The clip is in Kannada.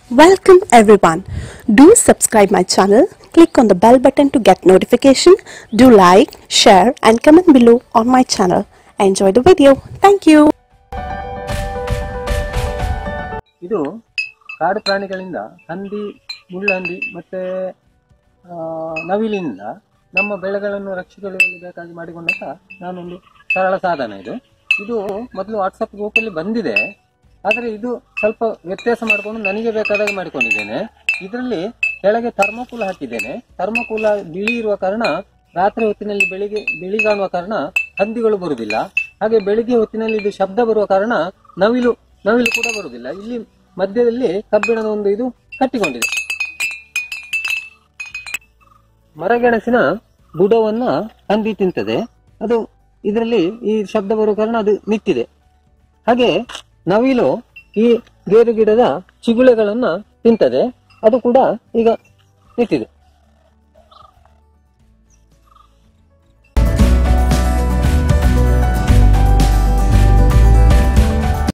Welcome everyone. Do subscribe my channel. Click on the bell button to get notification. Do like, share and comment below on my channel. Enjoy the video. Thank you. ಇದು ಕಾಡು ಪ್ರಾಣಿಗಳಿಂದ ಹಂದಿ ಮುಳ್ಳಹಂದಿ ಮತ್ತೆ ಆ, ನವಿಲಿನಿಂದ ನಮ್ಮ ಬೆಳೆಗಳನ್ನು ರಕ್ಷಿಸಲು ಬೇಕಾಗಿ ಮಾಡಿಕೊಂಡಂತ ನಾನೊಂದು ಸರಳ ಸಾಧನ ಇದು ಇದು ಮೊದಲು ವಾಟ್ಸಪ್ ಗ್ರೂಪಲ್ಲಿ ಬಂದಿದೆ ಆದರೆ ಇದು ಸ್ವಲ್ಪ ವ್ಯತ್ಯಾಸ ಮಾಡಿಕೊಂಡು ನನಗೆ ಬೇಕಾದಾಗ ಮಾಡಿಕೊಂಡಿದ್ದೇನೆ ಇದರಲ್ಲಿ ಕೆಳಗೆ ಥರ್ಮೋಕೂಲ ಹಾಕಿದ್ದೇನೆ ಥರ್ಮೋಕೂಲ ಬಿಳಿ ಇರುವ ಕಾರಣ ರಾತ್ರಿ ಹೊತ್ತಿನಲ್ಲಿ ಬೆಳಿಗ್ಗೆ ಬಿಳಿ ಕಾಣುವ ಕಾರಣ ಹಂದಿಗಳು ಬರುವುದಿಲ್ಲ ಹಾಗೆ ಬೆಳಿಗ್ಗೆ ಹೊತ್ತಿನಲ್ಲಿ ಇದು ಶಬ್ದ ಬರುವ ಕಾರಣ ನವಿಲು ನವಿಲು ಕೂಡ ಬರುವುದಿಲ್ಲ ಇಲ್ಲಿ ಮಧ್ಯದಲ್ಲಿ ಕಬ್ಬಿಣದ ಒಂದು ಇದು ಕಟ್ಟಿಕೊಂಡಿದೆ ಮರಗೆಣಸಿನ ಬುಡವನ್ನ ಹಂದಿ ತಿಂತದೆ ಅದು ಇದರಲ್ಲಿ ಈ ಶಬ್ದ ಬರುವ ಕಾರಣ ಅದು ನಿಂತಿದೆ ಹಾಗೆ ನವಿಲು ಈ ಗೇರು ಗಿಡದ ಚಿಗುಳೆಗಳನ್ನ ತಿಂತದೆ ಅದು ಕೂಡ ಈಗ ನಿಂತಿದೆ